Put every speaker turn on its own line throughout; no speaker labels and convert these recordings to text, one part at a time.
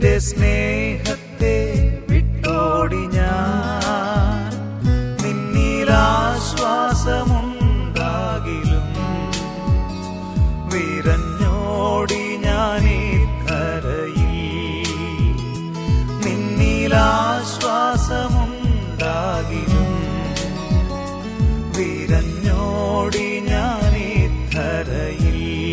നിന്റെ സ്നേഹത്തെ വിട്ടോടി ഞാൻ നിന്നിലാശ്വാസമുണ്ടാകിലും വിരഞ്ഞോടി ഞാനീ കരയിൽ നിന്നിലാശ്വാസമുണ്ടാകിലും വിരഞ്ഞോടി ഞാനീ ധരയിൽ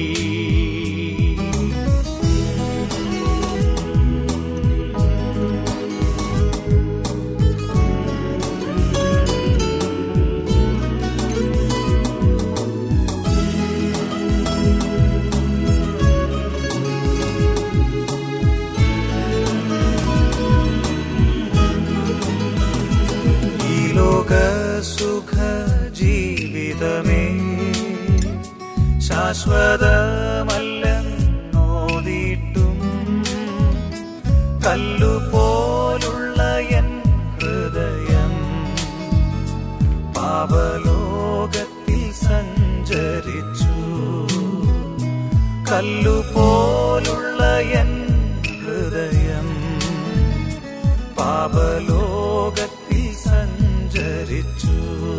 ഈ ലോക സുഖ ജീവിതമേ ശാശ്വതമല്ലെന്നോതിട്ടും കല്ലുപോലുള്ള എൻ ഹൃദയം പാപലോകത്തിൽ സഞ്ചരിച്ചു കല്ലുപോലുള്ള എൻ ഹൃദയം പാപലോകത്തിൽ സഞ്ചരിച്ചു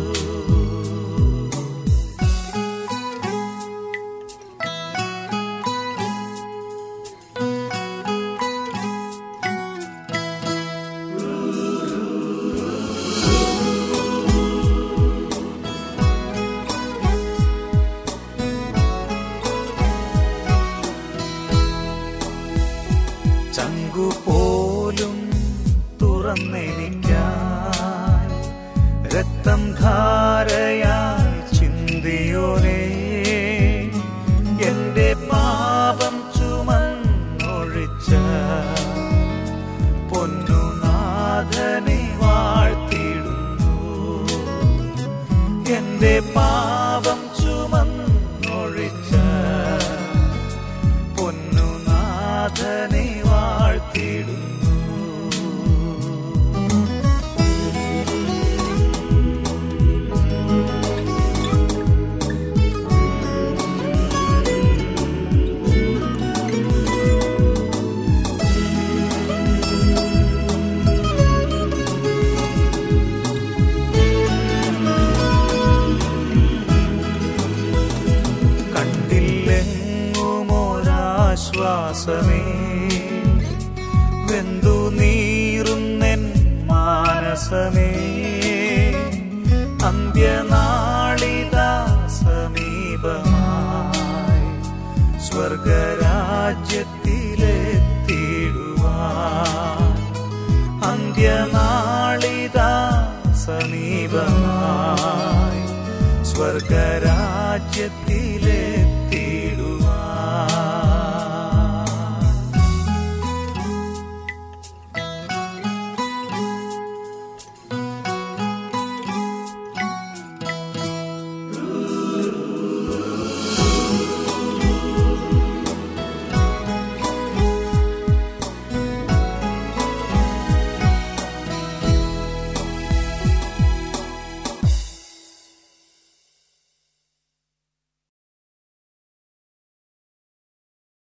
ചങ്കുപോലും തുറന്നെനിക്കാൻ രക്തം ധാരയായി ചിന്തിയോരേ എന്റെ പാപം ചുമന്നൊഴിച്ച പൊന്നുനാഥനെ വാഴ്ത്തിടുന്നു എന്റെ പാപം ചുമന്നൊഴിച്ച പൊന്നുനാഥനെ വാഴ്ത്തിടുന്നു കണ്ടില്ലെങ്ങുമൊരാശ്വാസമേ വെന്തു നീറുന്നെൻ മാനസമേ അന്ത്യനാളിതാ സമീപമായി സ്വർഗരാജ്യത്തിലെത്തിടുവാൻ അന്ത്യനാളിതാ സമീപമായി സ്വർഗരാജ്യത്തിലെ